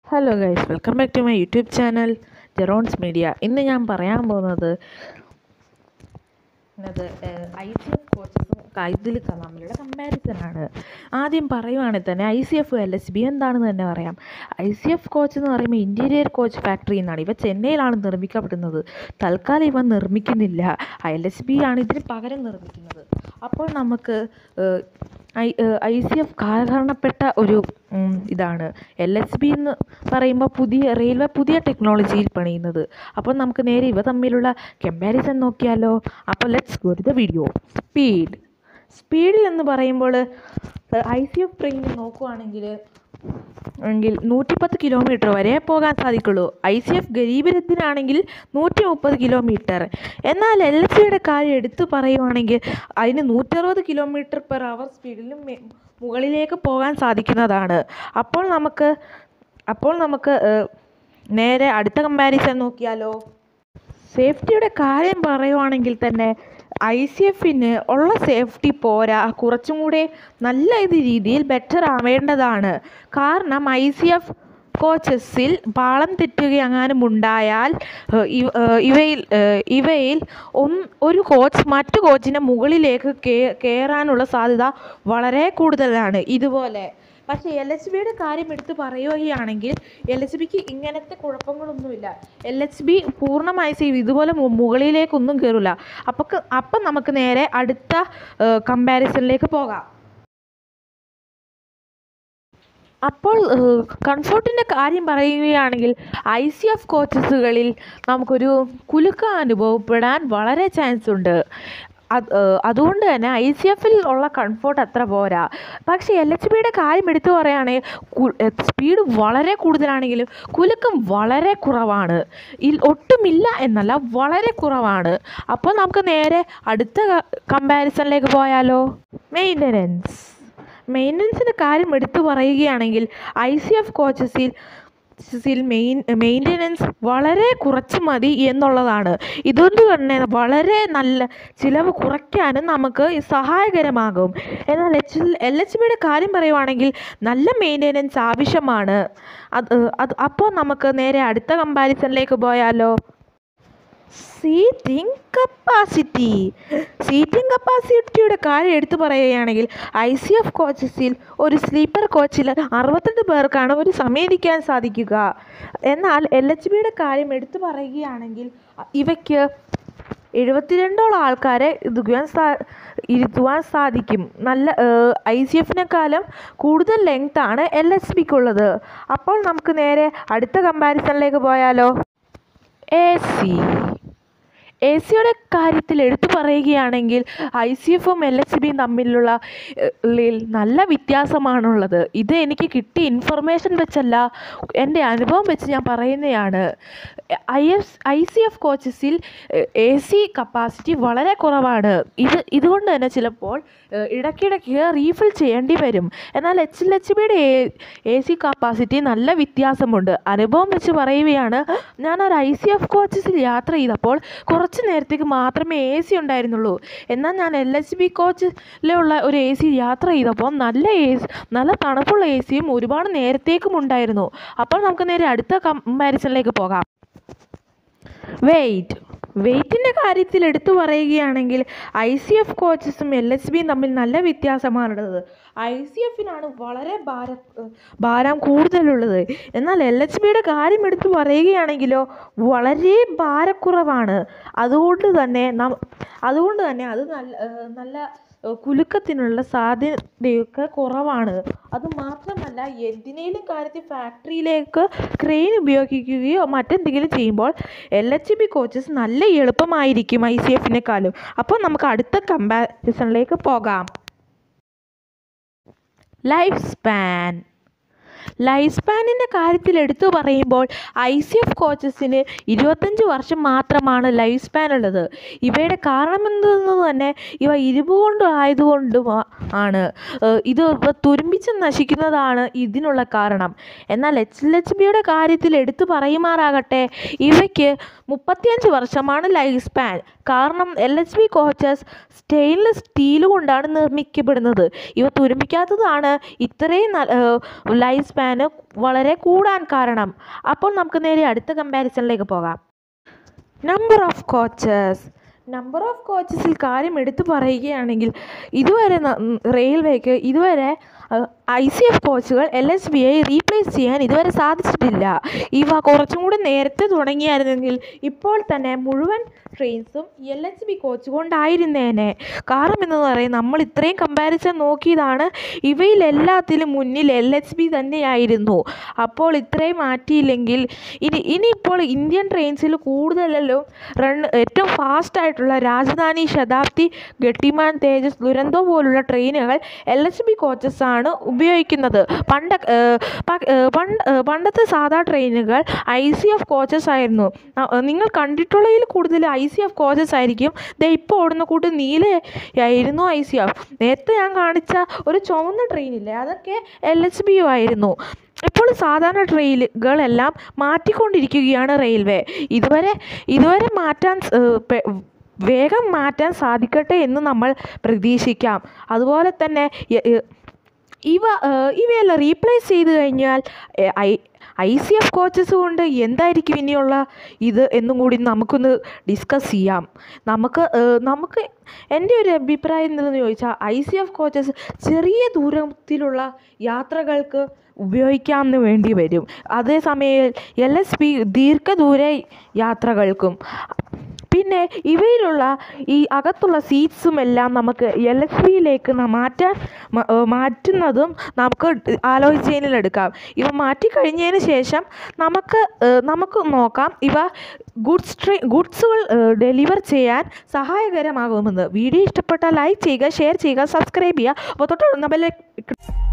hello guys welcome back to my YouTube channel ജെറോൺസ് media ഇന്ന് ഞാൻ പറയാൻ പോകുന്നത് അത് ഐ സി എഫ് കോച്ചസും കൈദിൽ കലാമിലുള്ള കമ്പാരിസനാണ് ആദ്യം പറയുവാണെങ്കിൽ തന്നെ I C F L S B എന്താണെന്ന് തന്നെ പറയാം ഐ സി എഫ് കോച്ച് എന്ന് പറയുമ്പോൾ ഇൻറ്റീരിയർ കോച്ച് ഫാക്ടറി എന്നാണ് ഇവ ചെന്നൈയിലാണ് നിർമ്മിക്കപ്പെടുന്നത് തൽക്കാലം ഇവ നിർമ്മിക്കുന്നില്ല എൽ എസ് ബി ആണ് ഇതിന് പകരം നിർമ്മിക്കുന്നത് അപ്പോൾ നമുക്ക് ഐ ഐ സി എഫ് കാലഹരണപ്പെട്ട ഒരു ഉം, ഇതാണ് എൽ എസ് ബി എന്ന് പറയുമ്പോൾ പുതിയ റെയിൽവേ പുതിയ ടെക്നോളജിയിൽ പണിയുന്നത് അപ്പോൾ നമുക്ക് നേരെ ഇവ തമ്മിലുള്ള കമ്പാരിസൺ നോക്കിയാലോ അപ്പോൾ let's go to the video speed സ്പീഡിൽ എന്ന് പറയുമ്പോൾ ഐ സി എഫ് ട്രെയിൻ നോക്കുവാണെങ്കിൽ എങ്കിൽ നൂറ്റിപ്പത്ത് കിലോമീറ്റർ വരെ പോകാൻ സാധിക്കുള്ളൂ ഐ സി എഫ് ഗരീബരത്തിനാണെങ്കിൽ നൂറ്റി മുപ്പത് കിലോമീറ്റർ എന്നാൽ എൽ എസ് സിയുടെ കാര്യം എടുത്തു പറയുവാണെങ്കിൽ അതിന് നൂറ്ററുപത് കിലോമീറ്റർ പെർ അവർ സ്പീഡിലും മെ- മുകളിലേക്ക് പോകാൻ സാധിക്കുന്നതാണ് അപ്പോൾ നമുക്ക് അപ്പോൾ നമുക്ക് ഏഹ്, നേരെ അടുത്ത കമ്പാരിസൺ നോക്കിയാലോ സേഫ്റ്റിയുടെ കാര്യം പറയുവാണെങ്കിൽ തന്നെ ഐ സി എഫിന് ഉള്ള സേഫ്റ്റി പോരാ കുറച്ചും കൂടെ നല്ല ഇത് രീതിയിൽ ബെറ്റർ ആവേണ്ടതാണ് കാരണം ഐ സി എഫ് കോച്ചസിൽ പാളം തെറ്റുകയെങ്ങാനും ഉണ്ടായാൽ ഏഹ്, ഇവ- ഏഹ്, ഇവയിൽ ഏഹ്, ഇവയിൽ ഒന്ന് ഒരു കോച്ച് മറ്റു കോച്ചിൻ്റെ മുകളിലേക്ക് കേ- കയറാനുള്ള സാധ്യത വളരെ കൂടുതലാണ് ഇതുപോലെ പക്ഷേ എൽ എച്ച് ബിയുടെ കാര്യം എടുത്ത് പറയുകയാണെങ്കിൽ എൽ എച്ച് ബിക്ക് ഇങ്ങനത്തെ കുഴപ്പങ്ങളൊന്നുമില്ല എൽ എച്ച് ബി പൂർണ്ണമായി സേവ് ഇതുപോലെ മു- മുകളിലേക്കൊന്നും കയറില്ല അപ്പോൾ അപ്പം നമുക്ക് നേരെ അടുത്ത കമ്പാരിസണിലേക്ക് പോകാം അപ്പോൾ കംഫോർട്ടിൻ്റെ കാര്യം പറയുകയാണെങ്കിൽ ഐ സി എഫ് കോച്ചസുകളിൽ നമുക്കൊരു കുലുക്കം അനുഭവപ്പെടാൻ വളരെ ചാൻസ് ഉണ്ട് അത് ഏഹ് അതുകൊണ്ട് തന്നെ ഐ സി എഫിൽ ഉള്ള കംഫോർട്ട് അത്ര പോരാ പക്ഷേ എൽ എച്ച് ബിയുടെ കാര്യം എടുത്തു പറയുകയാണെങ്കിൽ സ്പീഡ് വളരെ കൂടുതലാണെങ്കിലും കുലുക്കം വളരെ കുറവാണ് ഇൽ ഒട്ടുമില്ല എന്നല്ല വളരെ കുറവാണ് അപ്പോൾ നമുക്ക് നേരെ അടുത്ത കമ്പാരിസണിലേക്ക് പോയാലോ മെയിൻ്റനൻസ് മെയിൻ്റനൻസിൻ്റെ കാര്യം എടുത്തു പറയുകയാണെങ്കിൽ ഐ സി എഫ് കോച്ചസിൽ സിൽ മെയിൻ മെയിൻ്റനൻസ് വളരെ കുറച്ച് മതി എന്നുള്ളതാണ് ഇതുകൊണ്ട് തന്നെ വളരെ നല്ല ചിലവ് കുറയ്ക്കാനും നമുക്ക് സഹായകരമാകും എന്നാൽ എച്ച് എൽ എച്ച് ബിയുടെ കാര്യം പറയുവാണെങ്കിൽ നല്ല മെയിൻ്റനൻസ് ആവശ്യമാണ് അത് അത് അപ്പോൾ നമുക്ക് നേരെ അടുത്ത കമ്പാരിസണിലേക്ക് പോയാലോ സീറ്റിംഗ് കപ്പാസിറ്റി സീറ്റിംഗ് കപ്പാസിറ്റിയുടെ കാര്യം എടുത്തു പറയുകയാണെങ്കിൽ ഐ സി എഫ് കോച്ചസിൽ ഒരു സ്ലീപ്പർ കോച്ചിൽ അറുപത്തെട്ട് പേർക്കാണ് ഒരു സമയം ഇരിക്കാൻ സാധിക്കുക എന്നാൽ എൽ എച്ച് ബിയുടെ കാര്യം എടുത്തു പറയുകയാണെങ്കിൽ ഇവയ്ക്ക് എഴുപത്തിരണ്ടോളം ആൾക്കാരെ ഇരിക്കുവാൻ സാ ഇരുത്തുവാൻ സാധിക്കും നല്ല ഐ സി എഫിനെക്കാളും കൂടുതൽ ലെങ്ത് ആണ് എൽ എസ് ബിക്കുള്ളത് അപ്പോൾ നമുക്ക് നേരെ അടുത്ത കമ്പാരിസണിലേക്ക് പോയാലോ എ സി എ സിയുടെ കാര്യത്തിൽ എടുത്തു പറയുകയാണെങ്കിൽ ഐ സി എഫും എൽ എച്ച് ബിയും തമ്മിലുള്ള ഏഹ്, ളിൽ നല്ല വ്യത്യാസമാണുള്ളത് ഇത് എനിക്ക് കിട്ടിയ ഇൻഫർമേഷൻ വെച്ചല്ല എൻ്റെ അനുഭവം വെച്ച് ഞാൻ പറയുന്നതാണ് I F I C F കോച്ചസിൽ എ സി കപ്പാസിറ്റി വളരെ കുറവാണ് ഇത് ഇതുകൊണ്ട് തന്നെ ചിലപ്പോൾ ഏഹ്, ഇടയ്ക്കിടയ്ക്ക് റീഫിൽ ചെയ്യേണ്ടി വരും എന്നാൽ എച്ച് എൽ എച്ച് ബിയുടെ എ സി കപ്പാസിറ്റി നല്ല വ്യത്യാസമുണ്ട് അനുഭവം വെച്ച് പറയുകയാണ് ഞാൻ ഒരു ഐ സി എഫ് കോച്ചസിൽ യാത്ര ചെയ്തപ്പോൾ കുറച്ച് നേരത്തേക്ക് മാത്രമേ എ സി ഉണ്ടായിരുന്നുള്ളൂ എന്നാൽ ഞാൻ എൽ എച്ച് ബി കോച്ചിലുള്ള ഒരു എ സി യാത്ര ചെയ്തപ്പോൾ നല്ല എ നല്ല തണുപ്പുള്ള എ സിയും ഒരുപാട് നേരത്തേക്കും ഉണ്ടായിരുന്നു അപ്പോൾ നമുക്ക് നേരെ അടുത്ത കമ്പാരിസണിലേക്ക് പോകാം വെയിറ്റ് വെയിറ്റിൻ്റെ കാര്യത്തിൽ എടുത്തു പറയുകയാണെങ്കിൽ ഐ സി എഫ് കോച്ചസും എൽ എസ് ബിയും തമ്മിൽ നല്ല വ്യത്യാസമാണുള്ളത് ഐ സി എഫിനാണ് വളരെ ഭാര ഭാരം കൂടുതലുള്ളത് എന്നാൽ എൽ എച്ച് ബിയുടെ കാര്യം എടുത്തു പറയുകയാണെങ്കിലോ വളരെ ഭാരക്കുറവാണ് അതുകൊണ്ട് തന്നെ നം അതുകൊണ്ട് തന്നെ അത് നല്ല ഏഹ് നല്ല ഏഹ് കുലുക്കത്തിനുള്ള സാധ്യതയൊക്കെ കുറവാണ് അത് മാത്രമല്ല എന്തിനേലും കാര്യത്തിൽ ഫാക്ടറിയിലേക്ക് ക്രെയിൻ ഉപയോഗിക്കുകയോ മറ്റെന്തെങ്കിലും ചെയ്യുമ്പോൾ എൽ എച്ച് ബി കോച്ചസ് നല്ല എളുപ്പമായിരിക്കും ഐ സി എഫിനെക്കാളും അപ്പോൾ നമുക്ക് അടുത്ത കമ്പാരിസണിലേക്ക് പോകാം ലൈഫ് സ്പാൻ ലൈഫ് സ്പാനിൻ്റെ കാര്യത്തിൽ എടുത്തു പറയുമ്പോൾ ഐ സി എഫ് കോച്ചസിന് ഇരുപത്തഞ്ച് വർഷം മാത്രമാണ് ലൈഫ് സ്പാൻ ഉള്ളത് ഇവയുടെ കാരണമെന്തെന്ന് തന്നെ ഇവ ഇരുമ്പ് കൊണ്ട് ആയതുകൊണ്ടും ആ- ആണ് ഏഹ് ഇത് ഇവ തുരുമ്പിച്ച് നശിക്കുന്നതാണ് ഇതിനുള്ള കാരണം എന്നാൽ എച്ച് എൽ എച്ച് ബിയുടെ കാര്യത്തിൽ എടുത്തു പറയുമാറാകട്ടെ ഇവയ്ക്ക് മുപ്പത്തിയഞ്ച് വർഷമാണ് ലൈഫ് സ്പാൻ കാരണം L H B coaches stainless steel കൊണ്ടാണ് നിർമ്മിക്കപ്പെടുന്നത് ഇവ തുരുമ്പിക്കാത്തതാണ് ഇത്രയും ലൈഫ് സ്പാൻ ഡിമാൻഡ് വളരെ കൂടാൻ കാരണം അപ്പോൾ നമുക്ക് നേരെ അടുത്ത കമ്പാരിസണിലേക്ക് പോകാം number of coaches number of കോച്ചസിൽ കാര്യം എടുത്തു പറയുകയാണെങ്കിൽ ഇതുവരെ ന- ഉം, റെയിൽവേക്ക് ഇതുവരെ ഐ സി എഫ് കോച്ചുകൾ L S B I replace ചെയ്യാൻ ഇതുവരെ സാധിച്ചിട്ടില്ല ഇവ കുറച്ചും കൂടി നേരത്തെ തുടങ്ങിയായിരുന്നെങ്കിൽ ഇപ്പോൾ തന്നെ മുഴുവൻ ട്രെയിൻസും എൽ എച്ച് ബി കോച്ച് കൊണ്ടായിരുന്നേനെ കാരണം എന്ന് പറയും നമ്മൾ ഇത്രയും കമ്പാരിസൺ നോക്കിയതാണ് ഇവയിലെല്ലാത്തിലും മുന്നിൽ എൽ എച്ച് ബി തന്നെയായിരുന്നു അപ്പോൾ ഇത്രയും മാറ്റിയില്ലെങ്കിൽ ഇനി ഇനിയിപ്പോൾ ഇന്ത്യൻ ട്രെയിൻസിൽ കൂടുതലെല്ലാം റൺ ഏറ്റവും ഫാസ്റ്റ് ആയിട്ടുള്ള രാജധാനി ശതാബ്ദി ഗട്ടിമാൻ തേജസ് ദുരന്തോ പോലുള്ള ട്രെയിനുകൾ എൽ എച്ച് ബി കോച്ചസ് ആണ് ഉപയോഗിക്കുന്നത് പണ്ട് ഏഹ്, പ- ഏഹ്, പണ്ട് ഏഹ്, പണ്ടത്തെ സാധാ ട്രെയിനുകൾ ഐ സി എഫ് കോച്ചസ് ആയിരുന്നു ആ, ഏഹ്, നിങ്ങൾ കണ്ടിട്ടുള്ളതിൽ കൂടുതൽ ഐ സി എഫ് കോച്ചസ് ആയിരിക്കും ദേ ഇപ്പോൾ ഓടുന്ന കൂട്ട് നീലയായിരുന്നു ഐ സി എഫ് നേരത്തെ ഞാൻ കാണിച്ച ഒരു ചുവന്ന ട്രെയിനില്ലേ അതൊക്കെ എൽ എച്ച് ബി ആയിരുന്നു ഇപ്പോൾ സാധാരണ ട്രെയിനുകളെല്ലാം മാറ്റിക്കൊണ്ടിരിക്കുകയാണ് റെയിൽവേ ഇതുവരെ ഇതുവരെ മാറ്റാൻ സ്- ഏഹ് പെ- വേഗം മാറ്റാൻ സാധിക്കട്ടെ എന്ന് നമ്മൾ പ്രതീക്ഷിക്കാം അതുപോലെ തന്നെ യ- ഏഹ് ഇവ ഏഹ് ഇവയെല്ലാം റീപ്ലേസ് ചെയ്ത് കഴിഞ്ഞാൽ ഏഹ് I I C F coaches കൊണ്ട് എന്തായിരിക്കും ഇനിയുള്ള ഇത് എന്നും കൂടി നമുക്കൊന്ന് ഡിസ്കസ് ചെയ്യാം നമുക്ക് ഏഹ് നമുക്ക് എൻ്റെ ഒരു അഭിപ്രായം എന്തെന്ന് ചോദിച്ചാൽ ഐ സി എഫ് കോച്ചസ് ചെറിയ ദൂരത്തിലുള്ള യാത്രകൾക്ക് ഉപയോഗിക്കാമെന്ന് വേണ്ടി വരും അതേസമയം എൽ എസ് പി ദീർഘദൂര യാത്രകൾക്കും പിന്നെ ഇവയിലുള്ള ഈ അകത്തുള്ള സീറ്റ്സും എല്ലാം നമുക്ക് എൽ എസ് ബിയിലേക്ക് മാറ്റാൻ മ- ഏഹ് മാറ്റുന്നതും നമുക്ക് ആലോചനയിലെടുക്കാം ഇവ മാറ്റിക്കഴിഞ്ഞതിന് ശേഷം നമുക്ക് ഏഹ് നമുക്ക് നോക്കാം ഇവ ഗുഡ്സ് ട്രെ ഗുഡ്സുകൾ ഡെലിവർ ചെയ്യാൻ സഹായകരമാകുമെന്ന് വീഡിയോ ഇഷ്ടപ്പെട്ടാൽ ലൈക്ക് ചെയ്യുക ഷെയർ ചെയ്യുക സബ്സ്ക്രൈബ് ചെയ്യുക അപ്പോൾ തൊട്ടുള്ള ബെല്ലെ